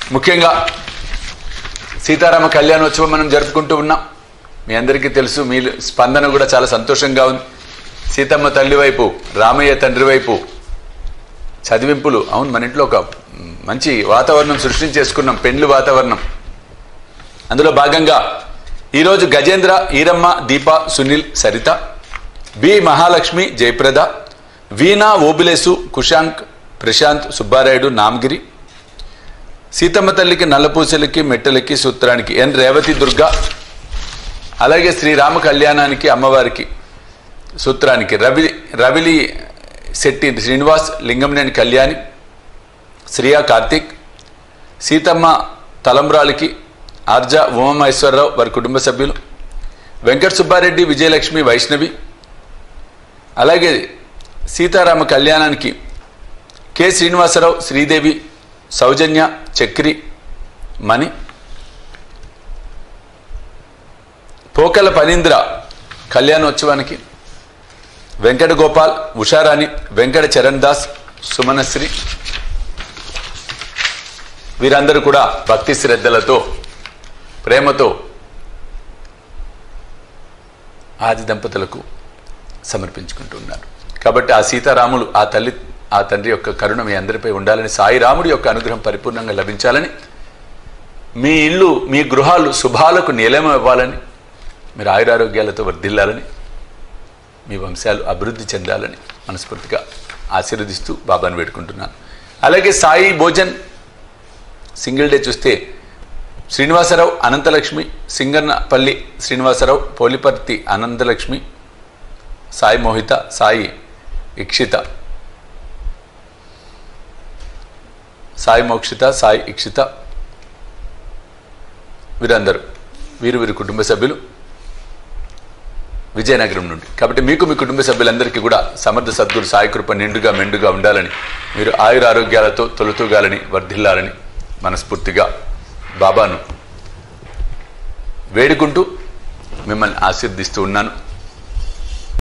ముఖ్యంగా సీతారామ కళ్యాణోత్సవం మనం జరుపుకుంటూ ఉన్నాం మీ అందరికీ తెలుసు మీ స్పందన కూడా చాలా సంతోషంగా ఉంది సీతమ్మ తల్లి వైపు రామయ్య తండ్రి వైపు చదివింపులు అవును మన ఇంట్లో ఒక మంచి వాతావరణం సృష్టించేసుకున్నాం పెండ్లి వాతావరణం అందులో భాగంగా ఈరోజు గజేంద్ర ఈరమ్మ దీప సునీల్ సరిత బి మహాలక్ష్మి జయప్రద వీణా ఓబిలేసు కుశాంక్ ప్రశాంత్ సుబ్బారాయుడు నామగిరి సీతమ్మ తల్లికి నల్లపూసలకి మెట్టలకి సూత్రానికి ఎన్ రేవతి దుర్గ అలాగే శ్రీరామ కళ్యాణానికి అమ్మవారికి సూత్రానికి రవి రవిలి శెట్టి శ్రీనివాస్ లింగంనేని కళ్యాణి శ్రియా కార్తిక్ సీతమ్మ తలంబ్రాలకి ఆర్జ ఉమామహేశ్వరరావు వారి కుటుంబ సభ్యులు వెంకట సుబ్బారెడ్డి విజయలక్ష్మి వైష్ణవి అలాగే సీతారామ కళ్యాణానికి కె శ్రీనివాసరావు శ్రీదేవి సౌజన్య చక్రి మణి పోకల పనీంద్ర కళ్యాణోత్సవానికి వెంకట గోపాల్ ఉషారాణి వెంకట చరణ్ దాస్ సుమనశ్రీ వీరందరూ కూడా భక్తి శ్రద్ధలతో ప్రేమతో ఆది దంపతులకు సమర్పించుకుంటున్నారు కాబట్టి ఆ సీతారాములు ఆ తల్లి ఆ తండ్రి యొక్క కరుణ మీ అందరిపై ఉండాలని సాయి రాముడి యొక్క అనుగ్రహం పరిపూర్ణంగా లభించాలని మీ ఇల్లు మీ గృహాలు శుభాలకు నిలయం ఇవ్వాలని మీరు ఆయురారోగ్యాలతో వర్ధిల్లాలని మీ వంశాలు అభివృద్ధి చెందాలని మనస్ఫూర్తిగా ఆశీర్వదిస్తూ బాబాను వేడుకుంటున్నాను అలాగే సాయి భోజన్ సింగిల్ డే చూస్తే శ్రీనివాసరావు అనంతలక్ష్మి సింగన్నపల్లి శ్రీనివాసరావు పోలిపర్తి అనంతలక్ష్మి సాయి మోహిత సాయి ఇక్షిత సాయి మోక్షిత సాయి ఇక్షిత వీరందరూ వీరు వీరి కుటుంబ సభ్యులు విజయనగరం నుండి కాబట్టి మీకు మీ కుటుంబ సభ్యులందరికీ కూడా సమర్థ సద్గురు సాయి కృప నిండుగా మెండుగా ఉండాలని మీరు ఆయుర ఆరోగ్యాలతో తొలుతూగాలని వర్ధిల్లాలని మనస్ఫూర్తిగా బాబాను వేడుకుంటూ మిమ్మల్ని ఆశీర్దిస్తూ ఉన్నాను